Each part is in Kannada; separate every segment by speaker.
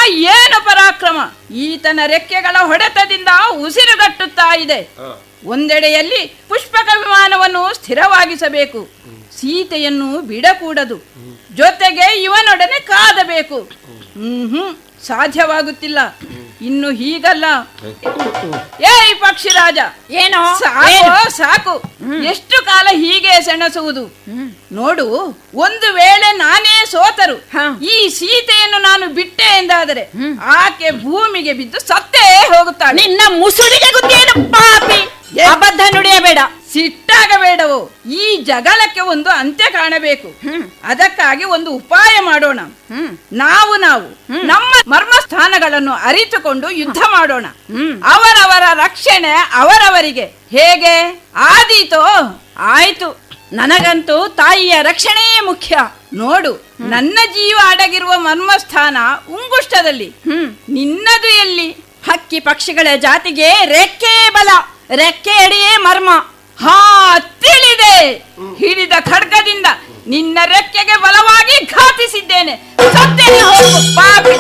Speaker 1: ಏನು ಪರಾಕ್ರಮ ಈತನ ರೆಕ್ಕೆಗಳ ಹೊಡೆತದಿಂದ ಉಸಿರುಗಟ್ಟುತ್ತಾ ಇದೆ ಒಂದೆಡೆಯಲ್ಲಿ ಪುಷ್ಪಕ ವಿಮಾನವನ್ನು ಸ್ಥಿರವಾಗಿಸಬೇಕು ಸೀತೆಯನ್ನು ಬಿಡಕೂಡದು ಜೊತೆಗೆ ಇವನೊಡನೆ ಕಾದಬೇಕು ಹ್ಮ್ ಸಾಧ್ಯವಾಗುತ್ತಿಲ್ಲ ಇನ್ನು ಹೀಗಲ್ಲ ಏಯ್ ಪಕ್ಷಿರಾಜ
Speaker 2: ಏನೋ
Speaker 1: ಸಾಕು ಸಾಕು ಎಷ್ಟು ಕಾಲ ಹೀಗೆ ಸೆಣಸುವುದು ನೋಡು ಒಂದು ವೇಳೆ ನಾನೇ ಸೋತರು
Speaker 2: ಹ.
Speaker 1: ಈ ಸೀತೆಯನ್ನು ನಾನು ಬಿಟ್ಟೆ ಎಂದಾದರೆ ಆಕೆ ಭೂಮಿಗೆ ಬಿದ್ದು ಸತ್ತೇ ಹೋಗುತ್ತಾಳೆ
Speaker 2: ನಿನ್ನ ಮುಸುಡಿಗೆ ಗುದ್ದೇನು ಪಾಪಿ ಅಬದ್ಧ ನುಡಿಯಬೇಡ
Speaker 1: ಸಿಟ್ಟಾಗಬೇಡವು ಈ ಜಗಳಕ್ಕೆ ಒಂದು ಅಂತ್ಯ ಕಾಣಬೇಕು ಅದಕ್ಕಾಗಿ ಒಂದು ಉಪಾಯ ಮಾಡೋಣ ನಾವು ನಾವು ನಮ್ಮ ಮರ್ಮ ಸ್ಥಾನಗಳನ್ನು ಅರಿತುಕೊಂಡು ಯುದ್ಧ ಮಾಡೋಣ ಅವರವರ ರಕ್ಷಣೆ ಅವರವರಿಗೆ ಹೇಗೆ ಆದೀತೋ
Speaker 2: ಆಯ್ತು ನನಗಂತೂ ತಾಯಿಯ ರಕ್ಷಣೆಯೇ ಮುಖ್ಯ
Speaker 1: ನೋಡು ನನ್ನ ಜೀವ ಅಡಗಿರುವ ಮರ್ಮಸ್ಥಾನ ಉಂಗುಷ್ಟದಲ್ಲಿ ನಿನ್ನದು ಎಲ್ಲಿ
Speaker 2: ಹಕ್ಕಿ ಪಕ್ಷಿಗಳ ಜಾತಿಗೆ ರೆಕ್ಕೆ ಬಲ ರೆಕ್ಕೆ ಅಡಿಯೇ ಮರ್ಮ
Speaker 1: ಹಾ ತಿಳಿದೆ ಹಿಡಿದ ಖಡ್ಗದಿಂದ ನಿನ್ನ ರೆಕ್ಕೆಗೆ ಬಲವಾಗಿ ಘಾತಿಸಿದ್ದೇನೆ ಸತ್ತೇನೆ ಹೋಗು ಪಾಪಿ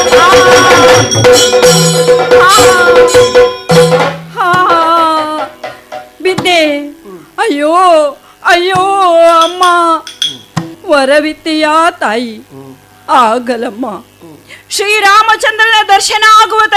Speaker 2: ಹಾ ಬಿದ್ದೆ ಅಯ್ಯೋ ಅಯ್ಯೋ ಅಮ್ಮ ವರವಿತ್ತೆಯ ತಾಯಿ ಆಗಲಮ್ಮ ಶ್ರೀರಾಮಚಂದ್ರನ ದರ್ಶನ ಆಗುವ